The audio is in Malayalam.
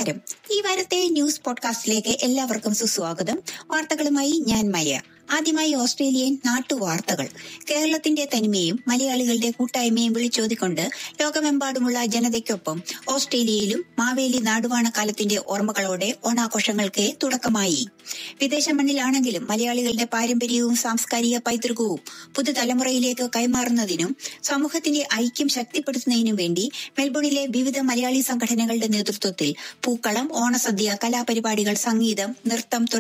നമസ്കാരം ഈ വാരത്തെ ന്യൂസ് പോഡ്കാസ്റ്റിലേക്ക് എല്ലാവർക്കും സുസ്വാഗതം വാർത്തകളുമായി ഞാൻ മയ ആദ്യമായി ഓസ്ട്രേലിയൻ നാട്ടുവാർത്തകൾ കേരളത്തിന്റെ തനിമയും മലയാളികളുടെ കൂട്ടായ്മയും വിളിച്ചോതിക്കൊണ്ട് ലോകമെമ്പാടുമുള്ള ജനതയ്ക്കൊപ്പം ഓസ്ട്രേലിയയിലും മാവേലി നാടുവാണക്കാലത്തിന്റെ ഓർമ്മകളോടെ ഓണാഘോഷങ്ങൾക്ക് തുടക്കമായി വിദേശ മണ്ണിലാണെങ്കിലും മലയാളികളുടെ പാരമ്പര്യവും സാംസ്കാരിക പൈതൃകവും പുതുതലമുറയിലേക്ക് കൈമാറുന്നതിനും സമൂഹത്തിന്റെ ഐക്യം ശക്തിപ്പെടുത്തുന്നതിനും വേണ്ടി മെൽബണിലെ വിവിധ മലയാളി സംഘടനകളുടെ നേതൃത്വത്തിൽ പൂക്കളം ഓണസദ്യ കലാപരിപാടികൾ സംഗീതം നൃത്തം